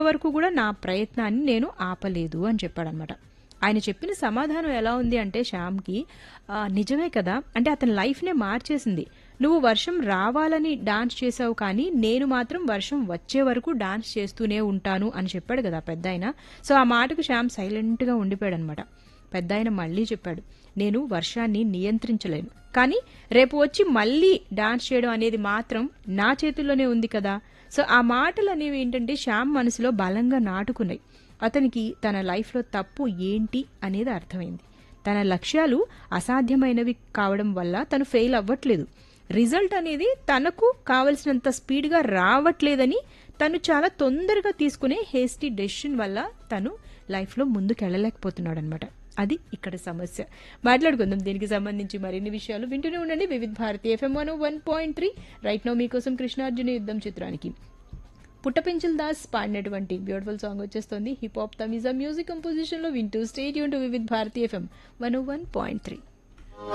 వరకు కూడా నా ప్రయత్నాన్ని నేను ఆపలేదు అని చెప్పాడనమాట ఆయన చెప్పిన సమాధానం ఎలా ఉంది అంటే శ్యామ్కి "ఆ, నిజమే కదా అంటే అతని లైఫ్నే మార్చేసింది నువ్వు వర్షం రావాలని డాన్స్ చేసావు కానీ నేను మాత్రం వర్షం వచ్చే వరకు డాన్స్ చేస్తూనే ఉంటాను అని చెప్పాడు కదా పెద్ద ఆయన సో ఆ మాటకు శ్యామ్ సైలెంట్గా ఉండిపోయాడు అనమాట పెద్ద ఆయన మళ్ళీ చెప్పాడు నేను వర్షాన్ని నియంత్రించలేను కానీ రేపు వచ్చి మళ్ళీ డాన్స్ చేయడం అనేది మాత్రం నా చేతుల్లోనే ఉంది కదా సో ఆ మాటలు అనేవి ఏంటంటే శ్యామ్ మనసులో బలంగా నాటుకున్నాయి అతనికి తన లైఫ్లో తప్పు ఏంటి అనేది అర్థమైంది తన లక్ష్యాలు అసాధ్యమైనవి కావడం వల్ల తను ఫెయిల్ అవ్వట్లేదు రిజల్ట్ అనేది తనకు కావలసినంత స్పీడ్గా రావట్లేదని తను చాలా తొందరగా తీసుకునే హేస్టీ డెసిషన్ వల్ల తను లైఫ్లో ముందుకెళ్ళలేకపోతున్నాడు అనమాట అది ఇక్కడ సమస్య మాట్లాడుకుందాం దీనికి సంబంధించి మరిన్ని విషయాలు వింటూనే ఉండండి Vividh Bharati FM one one point three right now మీకోసం కృష్ణార్జున యుద్ధం చిత్రానికి పుట్టపెంచుల్ దాస్ పాడినటువంటి బ్యూటిఫుల్ సాంగ్ వచ్చేస్తుంది hip hop Tamizha music composition లో వింటూ స్టేట్ యూన్ to Vividh Bharati FM one one point three